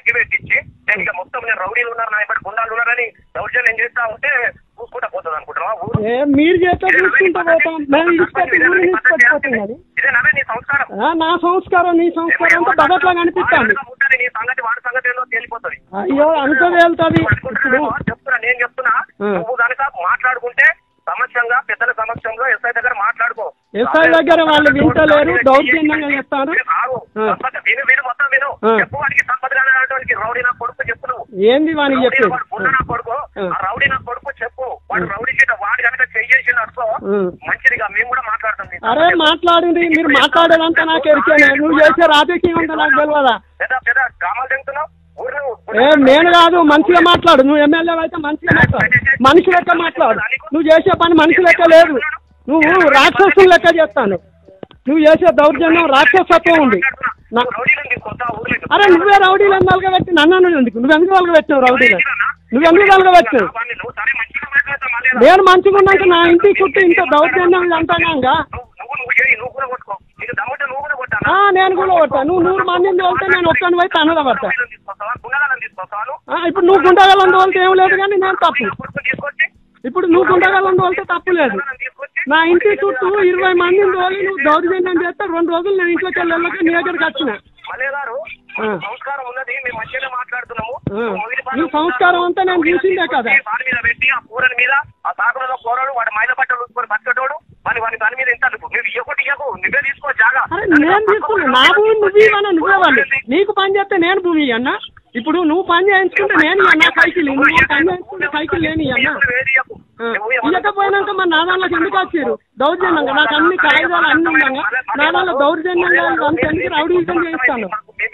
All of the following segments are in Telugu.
అగ్గి పెట్టించి నేను ఇక మొత్తం నేను రౌడీలు ఉన్నారు నా ఇప్పుడు గుండాలు ఉన్నారని దౌర్జన్యం చేస్తా ఉంటే చూసుకుంటా పోతుంది అనుకుంటున్నావా ఊరు ఏ మీరు చేస్తే చూసుకుంటూ పోతాం మేము ఇసుకొచ్చి ఊరిని ఇసుకొచ్చిపోతాం అది ఇదేనా నీ సంస్కారం ఆ, నా సంస్కారం నీ సంస్కారం అంతా బదట్లా కనిపిస్తాను ఉంటుంది నీ సంగతి వాడి సంగతి ఏందో తేలిపోతుంది అయ్యో అంత వెళ్తుంది ఇప్పుడు అనుకుంటున్నావో చెప్తున్నా నేను చెప్తున్నా ఆ. నువ్వు కనుక మాట్లాడుకుంటే సమస్యంగా పెద్దల సమక్షంలో ఎస్ఐ దగ్గర మాట్లాడుకో ఎస్ఐ దగ్గర వాళ్ళు వింటలేరు దౌర్జన్యంగా చెప్తారు ఆగు. ఆ. సంపద విను విను మొత్తం విను ఆ. చెప్పు వాడికి సంపద అనేటువంటి రౌడీ నా కొడుకు చెప్పు నువ్వు ఏంది వానికి రౌడీ చెప్పేది వాడు ఉన్న నా కొడుకు ఆ. ఆ రౌడీ నా కొడుకు చెప్పు వాడు రౌడీ చేత వాడు కనుక చెయ్యేసిన అనుకో ఆ. మంచిదిగా మేము కూడా మాట్లాడతాం నీతో. అరే మాట్లాడింది మీరు మాట్లాడేదంతా నాకు ఎరికేనే నువ్వు చేసే రాజకీయం అంతా నాకు తెలియదా పెద్ద పెద్ద డ్రామాలు తింటున్నావు ఊరు ఏ నేను కాదు మంచిగా మాట్లాడు నువ్వు ఎమ్మెల్యే అయితే మంచిగా మాట్లాడు మనిషి లెక్క మాట్లాడు నువ్వు చేసే పని మనిషి లెక్క లేదు నువ్వు రాక్షసుని లెక్క చేస్తాను నువ్వు చేసే దౌర్జన్యం రాక్షసత్వం ఉంది నా- రౌడీలను తీసుకొస్తా ఊర్లో అరే నువ్వే రౌడీలను నలగబెట్టి నన్ను ఎందుకు నువ్వు ఎందుకు నలగబెట్టావు రౌడీలను నువ్వు ఎందుకు నలగబెట్టావు నువ్వు సరే మంచిగా మాట్లాడతావు మళ్ళీ రా. నేను మంచిగా ఉన్నాక నా ఇంటి చుట్టూ ఇంత దౌర్జన్యం అంటాగా నువ్వు నువ్వు నువ్వు చేయి నువ్వు కూడా కొట్టుకో నీకు దమ్ముంటే నువ్వు కూడా కొట్టానా ఆ, నేను కూడా కొడతా నువ్వు నూరు మందిని తోలితే నేను ఒక్కని పోయి తన్నద పడతా రౌడీలను తీసుకొస్తావా గుండాలను తీసుకొస్తావా నువ్వు? ఆ, ఇప్పుడు నువ్వు గుండగలం తోలితే ఏం లేదు కానీ నేను తప్పు కొడుకు తీసుకొచ్చి ఇప్పుడు నువ్వు గుండగలం తోలితే తప్పు లేదు గుండాలను తీసుకొచ్చి నా ఇంటి చుట్టూ ఇరవై మందిని తోలి నువ్వు దౌర్జన్యం చేస్తే రెండు రోజులు నేను ఇంట్లోకి వెళ్ళక నీ దగ్గరికి వచ్చిన మలే గారు ఆ. సంస్కారం ఉన్నది మేము మంచిగానే మాట్లాడుతున్నాము ఆ. నువ్వు మొగిలి ఈ సంస్కారం అంతా నేను చూసిందే కదా. వాడి మీద పెట్టి ఆ కూరని మీద ఆ సాకులలో కూరడు వాడి మైల బట్టలు ఉసుకొని బతకటోడు వాడి వాడి దాని మీద ఇంత నువ్వు ఇవ్వకటి ఇవ్వకు నువ్వే తీసుకో జాగా అరే నేను తీసుకున్నా నా భూమి నువ్వు ఇవ్వనా నువ్వే వాళ్ళు నీకు పని చేస్తే నేను భూమి అన్న ఇప్పుడు నువ్వు పని చేయించుకుంటే నేను అన్న సైకిల్ నువ్వు పని చేయించుకుంటే సైకిల్ లేని అన్న ఇవ్వకపోయినాక మా నాదాళ్ళకి ఎందుకు వచ్చారు దౌర్జన్యంగా నాకు అన్ని కాగితాలు అన్ని ఉండగా నాదాళ్ళ దౌర్జన్యంగా ఇవంతా ఎందుకు రౌడీజం చేయిస్తాను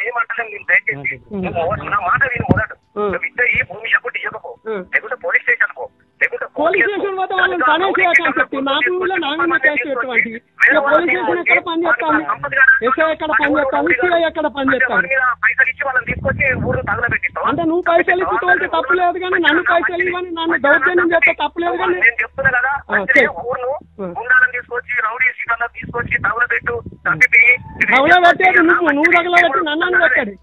నా మాట విని మొదట ఆ. నువ్వు ఇస్తే ఈ భూమి ఇవ్వకుంటే ఇవ్వకపో ఆ. లేకుంటే పోలీస్ స్టేషన్ పో లేకుంటే పోలీస్ స్టేషన్ పోతే వాళ్ళని పనే చేయకని చెప్పి నా భూమిలో నా మీద కేసు ఎటువంటి ఇక పోలీస్ స్టేషన్ ఎక్కడ పని చేస్తాను ఎస్ఐ ఎక్కడ పని చేస్తాను సిఐ ఎక్కడ పని చేస్తాను పైసలు ఇచ్చి వాళ్ళని తీసుకొచ్చి ఊరు తగలబెట్టిస్తావా అంటే నువ్వు పైసలు ఇచ్చి తోలితే తప్పు లేదు కానీ నన్ను పైసలు ఇవ్వని నన్ను దౌర్జన్యం చేస్తే తప్పు లేదు కానీ నేను చెప్తున్నా కదా ఆ, మంచిదే చెయ్. ఊరును ఆ. గుండాలను తీసుకొచ్చి రౌడీ సీట్లను తీసుకొచ్చి తగలబెట్టు తప్పిపి తగలబెట్టేది నువ్వు, నువ్వు తగలబెట్టి నన్ను అని పెట్టాడు.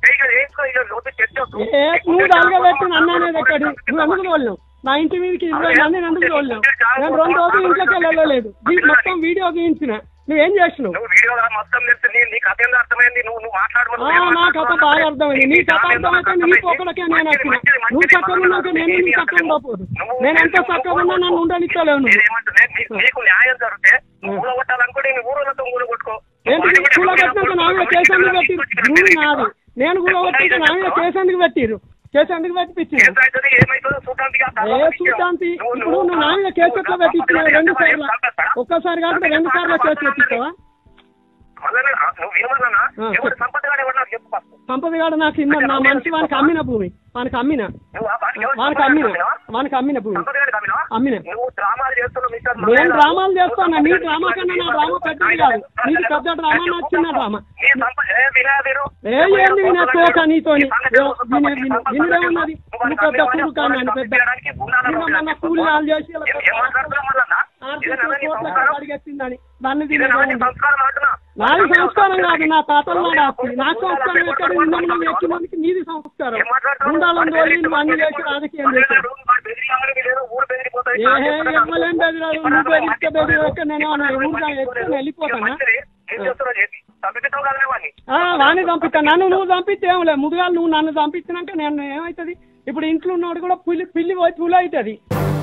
ఏ నువ్వు తగలబెట్టి నన్ను అనేది ఎక్కడి నువ్వు ఎందుకు తోలినావు నా ఇంటి మీదకి ఇరవై మందిని ఎందుకు తోలినావు నేను రెండు రోజులు ఇంట్లోకి వెళ్ళలేదు వీ- మొత్తం వీడియో గీయించిన నువ్వేం చేసినావు నువ్వు వీడియో మొత్తం తెలిస్తే నీ నీ కథ ఏందో అర్థమైంది నువ్వు నువ్వు మాట్లాడమని ఆ, నా కథ బాగా అర్థమైంది నీ కథ అర్థమైతే నీకు ఒకడికే నేను వచ్చిన నువ్వు చక్కగా ఉన్నాక నేను నీ చక్కగా ఉండకపోదు నేను ఎంత చక్కగా ఉన్నా నన్ను ఉండనిచ్చలేవు నువ్వు నేనేమంటున్నా, నీ- నీకు న్యాయం జరిగితే నువ్వు ఊడగొట్టాలనుకుంటే నీ ఊరోళ్ళతో ఊడగొట్టుకో ఏంటి కూల కట్టినాక నా మీద కేసు ఎందుకు పెట్టిరు భూమి నాది నేను కూల కొట్టినాక నా మీద కేసు ఎందుకు పెట్టిరు కేసు ఎందుకు పెట్టించారు ఏమవుతుంది ఏమవుతుందో చూడడానికి ఆ ఏ తర్వాత చూడటానికి నువ్వు- ఇప్పుడు నువ్వు నువ్వు నా మీద కేసు ఎట్లా పెట్టించినావు రెండు సార్లు ఒక్కసారి కాకుండా రెండు సార్లు కేసు పెట్టించావా అలానే, ఆ, నువ్వు ఏమన్నా ఆ, ఎవరు సంపద గారు ఎవరు నాకు చెప్పు ఫస్ట్. సంపద గారు నాకు ఇన్న నా మనిషి వానికి అమ్మిన భూమి వానికి అమ్మిన నువ్వు ఆ వాడికి ఎవరు వానికి సంపద అమ్మిన గారు అమ్మినావా? వానికి అమ్మిన భూమి సంపద గారికి అమ్మినావా? అమ్మిన నువ్వు డ్రామాలు చేస్తున్నావు మిస్టర్ నేను మల్లయ్య. డ్రామాలు చేస్తాను నీ డ్రామా కన్నా నా డ్రామా పెద్దది కాదు నీది పెద్ద డ్రామా నా చిన్న డ్రామా నీ సంప- ఏ వినా వీరు? ఏ ఏంది వినే తోక నీతోని ఏ వినే వినే వినేదేమున్నది నువ్వు పెద్ద కూడు కానీ అని పెద్ద నేను మొన్న కూలి వాళ్ళు చేసి ఇలా ఏం- ఏం మాట్లాడుతున్నావు మళ్ళా? ఆర్థిక ఇదేనా నీ కోట్లకు సంస్కారం? అడిగేసిందని దాన్ని ఇదేనా నీ తినేది సంస్కారం అంటున్నా? నాది సంస్కారం కాదు నా తాతల నాడు ఆస్తి నా సంస్కారం ఎక్కడ ఉందని నువ్వు ఎక్కినందుకు నీది సంస్కారం ఏం మాట్లాడుతున్నావు? ఉండాలని తోలి నువ్వు అన్ని చేసి రాజకీయం చేశావు వాడు బెదిరియాలని వీళ్ళు ఊరు బెదిరిపోతాయి. ఏ ఎమ్మెల్యేం బెదిరాడు నువ్వు బెదిరిస్తే బెదిరక నేను ఊరుగా ఎక్కువ వెళ్ళిపోతానా ఏం చేస్తున్నావు చెప్పి తప్పిస్తావు కదా వాడిని ఆ, వాణ్ణి చంపిస్తా నన్ను నువ్వు చంపిస్తే ఏం లేదు ముందుగా నువ్వు నన్ను చంపించినాక నేను ఏమవుతుంది ఇప్పుడు ఇంట్లో ఉన్నవాడు కూడా పులి పిల్లి పోయి పులి అవుతుంది